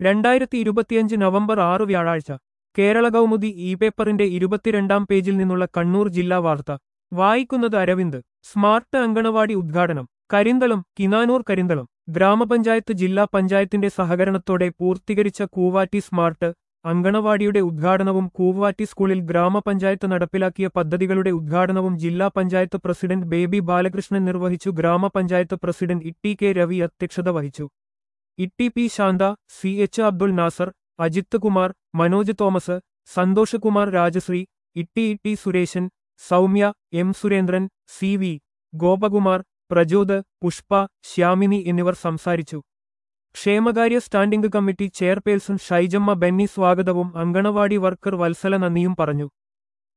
രണ്ടായിരത്തി ഇരുപത്തിയഞ്ച് നവംബർ ആറ് വ്യാഴാഴ്ച കേരള കൗമുദി ഇ പേപ്പറിന്റെ ഇരുപത്തിരണ്ടാം പേജിൽ നിന്നുള്ള കണ്ണൂർ ജില്ലാ വാർത്ത വായിക്കുന്നത് അരവിന്ദ് സ്മാർട്ട് അങ്കണവാടി ഉദ്ഘാടനം കരിന്തളം കിനാനൂർ കരിന്തളം ഗ്രാമപഞ്ചായത്ത് ജില്ലാ പഞ്ചായത്തിന്റെ സഹകരണത്തോടെ പൂർത്തീകരിച്ച കൂവാറ്റി സ്മാർട്ട് അങ്കണവാടിയുടെ ഉദ്ഘാടനവും കൂവാറ്റി സ്കൂളിൽ ഗ്രാമപഞ്ചായത്ത് നടപ്പിലാക്കിയ പദ്ധതികളുടെ ഉദ്ഘാടനവും ജില്ലാ പഞ്ചായത്ത് പ്രസിഡന്റ് ബേബി ബാലകൃഷ്ണൻ നിർവഹിച്ചു ഗ്രാമപഞ്ചായത്ത് പ്രസിഡന്റ് ഇട്ടി കെ രവി അധ്യക്ഷത വഹിച്ചു Itty P Shantha C H Abdul Nasser Ajith Kumar Manoj Thomas Santhosh Kumar Rajasree Itty Itty Suresan Soumya M Surendran C V Gopakumar Prachod Pushpa Shyamini എന്നിവർ സംസാരിച്ചു ക്ഷേമകാര്യ standing committee chairperson Shyjamma Benny സ്വാഗതവും അങ്കണവാടി വർക്കർ വത്സല നന്ദിയും പറഞ്ഞു